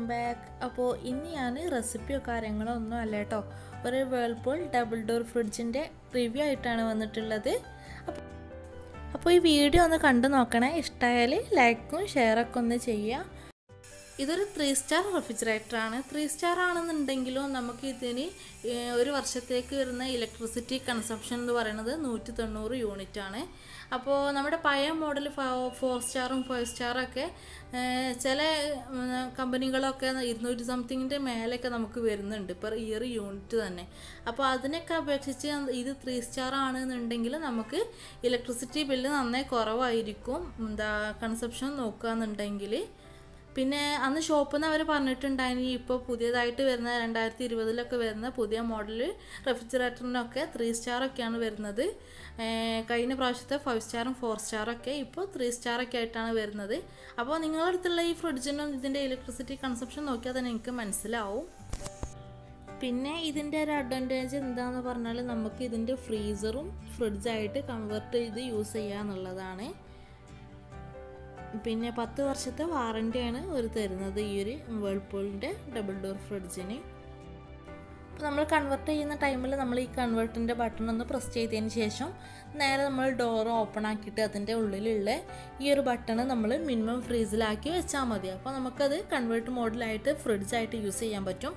back അപ്പോൾ ഇന്ന് ഞാൻ റെസിപ്പിയോ കാര്യങ്ങളോ ഒന്നും അല്ല കേട്ടോ ഒരു വേൾപൂൾ ഡബിൾ ഡോർ ഫ്രിഡ്ജിൻ്റെ റിവ്യൂ ആയിട്ടാണ് വന്നിട്ടുള്ളത് അപ്പോൾ അപ്പോൾ ഈ വീഡിയോ ഒന്ന് കണ്ടു നോക്കണേ ഇഷ്ടമായാൽ ലൈക്കും ഷെയറൊക്കെ ഒന്ന് ചെയ്യുക ഇതൊരു ത്രീ സ്റ്റാർ റെഫ്രിജറേറ്ററാണ് ത്രീ സ്റ്റാർ ആണെന്നുണ്ടെങ്കിലും നമുക്ക് ഇതിന് ഏഹ്, ഒരു വർഷത്തേക്ക് വരുന്ന ഇലക്ട്രിസിറ്റി കൺസപ്ഷൻ എന്ന് പറയുന്നത് നൂറ്റി തൊണ്ണൂറ് യൂണിറ്റ് ആണ് അപ്പോൾ നമ്മുടെ പഴയ മോഡൽ ഫോർ സ്റ്റാറും ഫൈവ് സ്റ്റാറൊക്കെ ഏഹ്, ചില ഉം, കമ്പനികളൊക്കെ ഇരുന്നൂറ്റി സംതിങ്ങിൻ്റെ മേലെയൊക്കെ നമുക്ക് വരുന്നുണ്ട് പെർ ഇയർ യൂണിറ്റ് തന്നെ അപ്പോൾ അതിനൊക്കെ അപേക്ഷിച്ച് ഇത് ത്രീ സ്റ്റാർ ആണെന്നുണ്ടെങ്കിൽ നമുക്ക് ഇലക്ട്രിസിറ്റി ബില്ല് നന്നായി കുറവായിരിക്കും എന്താ കൺസപ്ഷൻ നോക്കുകയെന്നുണ്ടെങ്കിൽ പിന്നെ അന്ന് ഷോപ്പിൽ നിന്ന് അവർ പറഞ്ഞിട്ടുണ്ടായിരുന്നു ഇപ്പോൾ പുതിയതായിട്ട് വരുന്ന രണ്ടായിരത്തി ഇരുപതിലൊക്കെ വരുന്ന പുതിയ മോഡൽ റെഫ്രിജറേറ്ററിനൊക്കെ ത്രീ സ്റ്റാറൊക്കെയാണ് വരുന്നത് ഏർ കഴിഞ്ഞ പ്രാവശ്യത്തെ ഫൈവ് സ്റ്റാറും ഫോർ സ്റ്റാറൊക്കെ ഇപ്പോൾ ത്രീ സ്റ്റാറൊക്കെ ആയിട്ടാണ് വരുന്നത് അപ്പോൾ നിങ്ങളുടെ അടുത്തുള്ള ഈ ഫ്രിഡ്ജിനും ഇതിൻ്റെ ഇലക്ട്രിസിറ്റി കൺസപ്ഷൻ നോക്കിയാൽ തന്നെ എനിക്ക് മനസ്സിലാവും പിന്നെ ഇതിൻ്റെ ഒരു അഡ്വാൻറ്റേജ് എന്താണെന്ന് പറഞ്ഞാൽ നമുക്ക് ഇതിൻ്റെ ഫ്രീസറും ഫ്രിഡ്ജായിട്ട് കൺവേർട്ട് ചെയ്ത് യൂസ് ചെയ്യുക എന്നുള്ളതാണ് പിന്നെ പത്ത് വർഷത്തെ വാറണ്ടിയാണ് ഒരു തരുന്നത് ഈ ഒരു വേൾപൂളിൻ്റെ ഡബിൾ ഡോർ ഫ്രിഡ്ജിന് അപ്പോൾ നമ്മൾ കൺവേർട്ട് ചെയ്യുന്ന ടൈമിൽ നമ്മൾ ഈ കൺവേർട്ടിൻ്റെ ബട്ടൺ ഒന്ന് പ്രസ് ചെയ്തതിന് ശേഷം നേരെ നമ്മൾ ഡോർ ഓപ്പൺ ആക്കിയിട്ട് അതിൻ്റെ ഉള്ളിലുള്ള ഈ ഒരു ബട്ടൺ നമ്മൾ മിനിമം ഫ്രീസിലാക്കി വെച്ചാൽ മതി അപ്പോൾ നമുക്കത് കൺവേർട്ട് മോഡലായിട്ട് ഫ്രിഡ്ജായിട്ട് യൂസ് ചെയ്യാൻ പറ്റും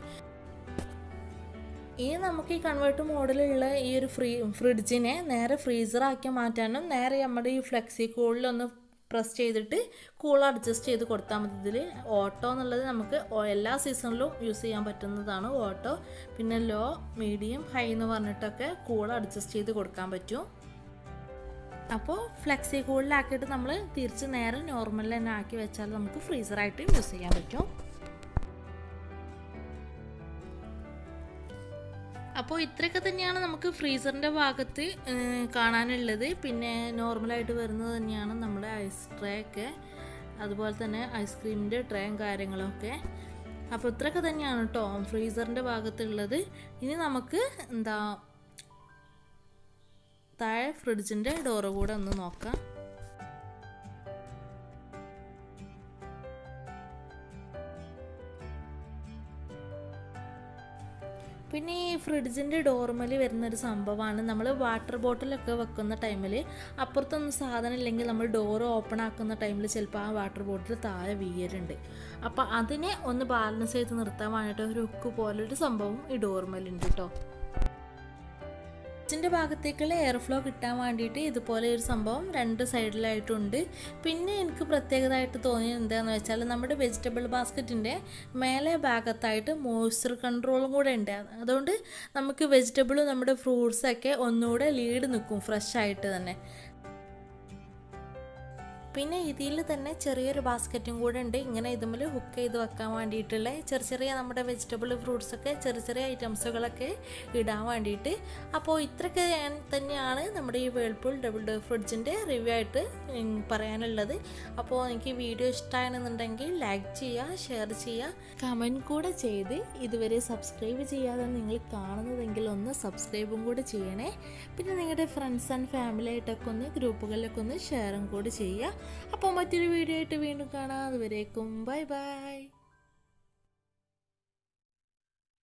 ഇനി നമുക്ക് ഈ കൺവേർട്ട് മോഡലുള്ള ഈ ഒരു ഫ്രീ ഫ്രിഡ്ജിനെ നേരെ ഫ്രീസറാക്കി മാറ്റാനും നേരെ നമ്മുടെ ഈ ഫ്ലെക്സി കൂളിലൊന്ന് പ്രസ് ചെയ്തിട്ട് കൂൾ അഡ്ജസ്റ്റ് ചെയ്ത് കൊടുത്താൽ മതി ഇതിൽ ഓട്ടോ എന്നുള്ളത് നമുക്ക് ഓ- എല്ലാ സീസണിലും യൂസ് ചെയ്യാൻ പറ്റുന്നതാണ് ഓട്ടോ പിന്നെ ലോ മീഡിയം ഹൈ എന്ന് പറഞ്ഞിട്ടൊക്കെ കൂൾ അഡ്ജസ്റ്റ് ചെയ്ത് കൊടുക്കാൻ പറ്റും അപ്പോൾ ഫ്ലെക്സി കൂളിലാക്കിയിട്ട് നമ്മൾ തിരിച്ച് നേരെ നോർമൽ തന്നെ ആക്കി വെച്ചാൽ നമുക്ക് ഫ്രീസറായിട്ട് യൂസ് ചെയ്യാൻ പറ്റും അപ്പോൾ ഇത്രയൊക്കെ തന്നെയാണ് നമുക്ക് ഫ്രീസറിൻ്റെ ഭാഗത്ത് ഏഹ്, കാണാനുള്ളത് പിന്നെ നോർമലായിട്ട് വരുന്നത് തന്നെയാണ് നമ്മുടെ ഐസ് ട്രേ ഒക്കെ അതുപോലെ തന്നെ ഐസ്ക്രീമിൻ്റെ ട്രേയും കാര്യങ്ങളൊക്കെ അപ്പോൾ ഇത്രയൊക്കെ തന്നെയാണ് കേട്ടോ ഫ്രീസറിൻ്റെ ഭാഗത്തുള്ളത് ഇനി നമുക്ക് എന്താ താഴെ ഫ്രിഡ്ജിൻ്റെ ഡോറ് കൂടെ ഒന്ന് നോക്കാം പിന്നെ ഈ ഫ്രിഡ്ജിൻ്റെ ഡോർമൽ വരുന്നൊരു സംഭവമാണ് നമ്മൾ വാട്ടർ ബോട്ടിലൊക്കെ വെക്കുന്ന ടൈമിൽ അപ്പുറത്തൊന്നും സാധനം ഇല്ലെങ്കിൽ നമ്മൾ ഡോർ ഓപ്പൺ ആക്കുന്ന ടൈമിൽ ചിലപ്പോൾ ആ വാട്ടർ ബോട്ടിൽ താഴെ വീയലുണ്ട് അപ്പോൾ അതിനെ ഒന്ന് ബാലൻസ് ചെയ്ത് നിർത്താൻ വേണ്ടിയിട്ട് ഒരു ഹുക്ക് പോലൊരു സംഭവം ഈ ഡോർമലുണ്ട് കേട്ടോ ഫ്രിഡ്ജിൻ്റെ ഭാഗത്തേക്കുള്ള എയർ ഫ്ലോ കിട്ടാൻ വേണ്ടിയിട്ട് ഇതുപോലെ ഒരു സംഭവം രണ്ട് സൈഡിലായിട്ടുണ്ട് പിന്നെ എനിക്ക് പ്രത്യേകതയായിട്ട് തോന്നിയത് എന്താണെന്ന് വെച്ചാൽ നമ്മുടെ വെജിറ്റബിൾ ബാസ്ക്കറ്റിൻ്റെ മേലെ ഭാഗത്തായിട്ട് മോയ്സ്ചർ കൺട്രോളും കൂടെ ഉണ്ട് അതുകൊണ്ട് നമുക്ക് വെജിറ്റബിളും നമ്മുടെ ഫ്രൂട്ട്സൊക്കെ ഒന്നുകൂടെ ലീഡ് നിൽക്കും ഫ്രഷ് ആയിട്ട് തന്നെ പിന്നെ ഇതിൽ തന്നെ ചെറിയൊരു ബാസ്ക്കറ്റും കൂടെ ഉണ്ട് ഇങ്ങനെ ഇതുമ്മൽ ഹുക്ക് ചെയ്ത് വെക്കാൻ വേണ്ടിയിട്ടുള്ള ചെറിയ ചെറിയ നമ്മുടെ വെജിറ്റബിൾ ഫ്രൂട്ട്സ് ഒക്കെ ചെറിയ ചെറിയ ഐറ്റംസുകളൊക്കെ ഇടാൻ വേണ്ടിയിട്ട് അപ്പോൾ ഇത്രയൊക്കെ തന്നെയാണ് നമ്മുടെ ഈ വേൾപൂൾ ഡബിൾ ഡോർ ഫ്രിഡ്ജിൻ്റെ റിവ്യൂ ആയിട്ട് ഉം, പറയാനുള്ളത് അപ്പോൾ എനിക്ക് വീഡിയോ ഇഷ്ടമാണെന്നുണ്ടെങ്കിൽ ലൈക്ക് ചെയ്യുക ഷെയർ ചെയ്യുക കമൻറ്റ് കൂടെ ചെയ്ത് ഇതുവരെ സബ്സ്ക്രൈബ് ചെയ്യാതെ നിങ്ങൾ കാണുന്നതെങ്കിൽ ഒന്ന് സബ്സ്ക്രൈബും കൂടെ ചെയ്യണേ പിന്നെ നിങ്ങളുടെ ഫ്രണ്ട്സ് ആൻഡ് ഫാമിലി ആയിട്ടൊക്കെ ഒന്ന് ഗ്രൂപ്പുകളിലൊക്കെ ഒന്ന് ഷെയറും കൂടി ചെയ്യുക അപ്പോൾ മറ്റൊരു വീഡിയോ ആയിട്ട് വീണ്ടും കാണാം അതുവരേക്കും ബൈ ബൈ